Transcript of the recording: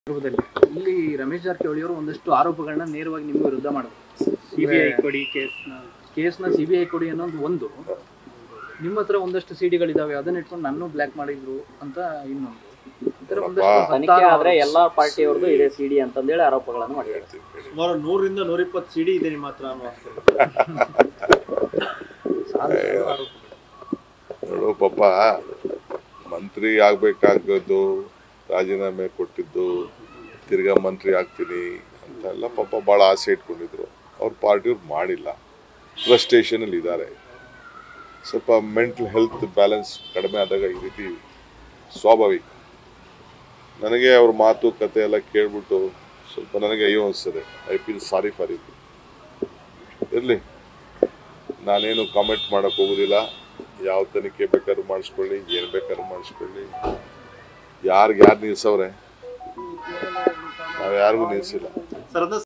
ಸಂದರ್ಭದಲ್ಲಿ ಇಲ್ಲಿ ರಮೇಶ್ ಜಾರಕಿಹೊಳಿ ಅವರು ಒಂದಷ್ಟು ಆರೋಪಗಳನ್ನ ನೇರವಾಗಿ ನಿಮ್ಮ ವಿರುದ್ಧ ಮಾಡಿದ್ರು ಸಿಬಿಐ ಕೊಡಿ ಕೇಸ್ನ ಕೇಸ್ನ ಸಿ ಬಿ ಐ ಕೊಡಿ ಅನ್ನೋದು ಒಂದು ನಿಮ್ಮ ಹತ್ರ ಒಂದಷ್ಟು ಸಿಡಿಗಳಿದಾವೆ ಅದನ್ನ ಇಟ್ಕೊಂಡು ನನ್ನ ಬ್ಲ್ಯಾಕ್ ಮಾಡಿದ್ರು ಅಂತ ಇನ್ನೊಂದು ಈ ಥರ ಒಂದಷ್ಟು ತನಿಖೆ ಹತ್ತಾರು ಆದ್ರೆ ಎಲ್ಲಾ ಪಾರ್ಟಿಯವ್ರದ್ದು ಇದೆ ಸಿಡಿ ಅಂತಂದೇಳಿ ಆರೋಪಗಳನ್ನು ಮಾಡಿದ್ದಾರೆ ಸುಮಾರು ನೂರಿಂದ ನೂರಿಪ್ಪತ್ತು ಸಿಡಿ ಇದೆ ನಿಮ್ಮ ಹತ್ರ ಅನ್ನೋ ಸಾಲು ಆರೋಪ. ನೋಡು ಪಾಪ ಮಂತ್ರಿ ಆಗ್ಬೇಕಾಗದ್ದು ರಾಜೀನಾಮೆ ಕೊಟ್ಟಿದ್ದು ತಿರ್ಗಾ ಮಂತ್ರಿ ಆಗ್ತೀನಿ ಅಂತೆಲ್ಲ ಪಾಪ ಭಾಳ ಆಸೆ ಇಟ್ಕೊಂಡಿದ್ರು ಅವ್ರ ಪಾರ್ಟಿಯವ್ರು ಮಾಡಿಲ್ಲ ಫ್ರಸ್ಟ್ರೇಷನಲ್ಲಿ ಇದ್ದಾರೆ ಸ್ವಲ್ಪ ಮೆಂಟಲ್ ಹೆಲ್ತ್ ಬ್ಯಾಲೆನ್ಸ್ ಕಡಿಮೆ ಆದಾಗ ಈ ರೀತಿ ಸ್ವಾಭಾವಿಕ ನನಗೆ ಅವ್ರ ಮಾತು ಕತೆ ಎಲ್ಲ ಕೇಳ್ಬಿಟ್ಟು ಸ್ವಲ್ಪ ನನಗೆ ಅಯ್ಯೋ ಅನಿಸ್ತದೆ I feel sorry for it ಇರಲಿ ನಾನೇನು ಕಾಮೆಂಟ್ ಮಾಡೋಕೆ ಹೋಗೋದಿಲ್ಲ ಯಾವ ತನಿಖೆ ಬೇಕಾದ್ರೂ ಮಾಡಿಸ್ಕೊಳ್ಳಿ ಏನು ಬೇಕಾದ್ರೂ ಮಾಡಿಸ್ಕೊಳ್ಳಿ ಯಾರಿಗೆ ಯಾರು ನಿಲ್ಸವ್ರೆ ನಾವು ಯಾರಿಗೂ ನಿಲ್ಸಿಲ್ಲ ಸರ್ ಅದನ್ನ